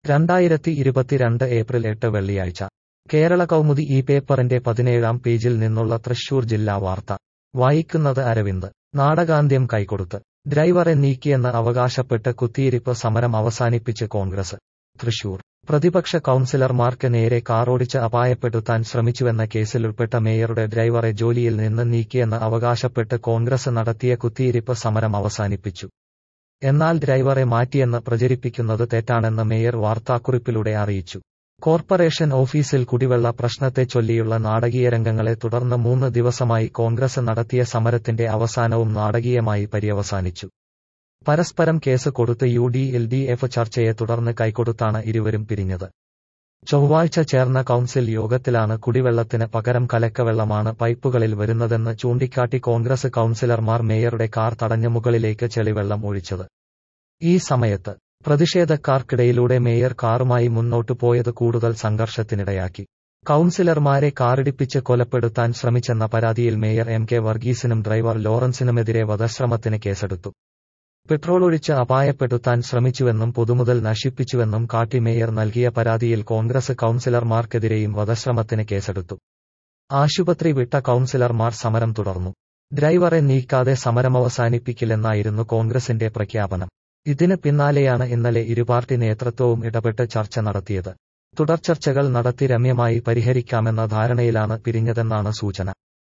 രണ്ടായിരത്തി ഇരുപത്തിരണ്ട് ഏപ്രിൽ എട്ട് വെള്ളിയാഴ്ച കേരള കൗമുദി ഈ പേപ്പറിന്റെ പതിനേഴാം പേജിൽ നിന്നുള്ള തൃശൂർ ജില്ലാ വാർത്ത വായിക്കുന്നത് അരവിന്ദ് നാടകാന്ത്യം കൈകൊടുത്ത് ഡ്രൈവറെ നീക്കിയെന്ന് അവകാശപ്പെട്ട് കുത്തിയിരിപ്പ് സമരം അവസാനിപ്പിച്ച് കോൺഗ്രസ് തൃശൂർ പ്രതിപക്ഷ കൗൺസിലർമാർക്ക് നേരെ കാറോടിച്ച് അപായപ്പെടുത്താൻ ശ്രമിച്ചുവെന്ന കേസിൽ ഉൾപ്പെട്ട മേയറുടെ ഡ്രൈവറെ ജോലിയിൽ നിന്ന് നീക്കിയെന്ന് അവകാശപ്പെട്ട് കോൺഗ്രസ് നടത്തിയ കുത്തിയിരിപ്പ് സമരം അവസാനിപ്പിച്ചു എന്നാൽ ഡ്രൈവറെ മാറ്റിയെന്ന് പ്രചരിപ്പിക്കുന്നത് തെറ്റാണെന്ന് മേയർ വാർത്താക്കുറിപ്പിലൂടെ അറിയിച്ചു കോർപ്പറേഷൻ ഓഫീസിൽ കുടിവെള്ള പ്രശ്നത്തെ ചൊല്ലിയുള്ള നാടകീയ രംഗങ്ങളെ തുടർന്ന് മൂന്ന് ദിവസമായി കോൺഗ്രസ് നടത്തിയ സമരത്തിന്റെ അവസാനവും നാടകീയമായി പര്യവസാനിച്ചു പരസ്പരം കേസ് കൊടുത്ത് U D L D F ചർച്ചയെ തുടർന്ന് കൈകൊടുത്താണ് ഇരുവരും പിരിഞ്ഞത് ചൊവ്വാഴ്ച ചേർന്ന കൌൺസിൽ യോഗത്തിലാണ് കുടിവെള്ളത്തിന് പകരം കലക്കവെള്ളമാണ് പൈപ്പുകളിൽ വരുന്നതെന്ന് ചൂണ്ടിക്കാട്ടി കോൺഗ്രസ് കൌൺസിലർമാർ മേയറുടെ കാർ തടഞ്ഞ് മുകളിലേക്ക് ചെളിവെള്ളം ഒഴിച്ചത് ഈ സമയത്ത് പ്രതിഷേധക്കാർക്കിടയിലൂടെ മേയർ കാറുമായി മുന്നോട്ടു പോയത് കൂടുതൽ സംഘർഷത്തിനിടയാക്കി കൌൺസിലർമാരെ കാറിടിപ്പിച്ച് കൊലപ്പെടുത്താൻ ശ്രമിച്ചെന്ന പരാതിയിൽ മേയർ എം കെ വർഗീസിനും ഡ്രൈവർ ലോറൻസിനുമെതിരെ വധശ്രമത്തിന് കേസെടുത്തു പെട്രോൾ ഒഴിച്ച് അപായപ്പെടുത്താൻ ശ്രമിച്ചുവെന്നും പൊതുമുതൽ നശിപ്പിച്ചുവെന്നും കാട്ടി മേയർ നൽകിയ പരാതിയിൽ കോൺഗ്രസ് കൌൺസിലർമാർക്കെതിരെയും വധശ്രമത്തിന് കേസെടുത്തു ആശുപത്രി വിട്ട കൌൺസിലർമാർ സമരം തുടർന്നു ഡ്രൈവറെ നീക്കാതെ സമരമവസാനിപ്പിക്കില്ലെന്നായിരുന്നു കോൺഗ്രസിന്റെ പ്രഖ്യാപനം ഇതിന് പിന്നാലെയാണ് ഇന്നലെ ഇരുപാർട്ടി നേതൃത്വവും ഇടപെട്ട് ചർച്ച നടത്തിയത് തുടർചർച്ചകൾ നടത്തി രമ്യമായി പരിഹരിക്കാമെന്ന ധാരണയിലാണ് പിരിഞ്ഞതെന്നാണ് സൂചന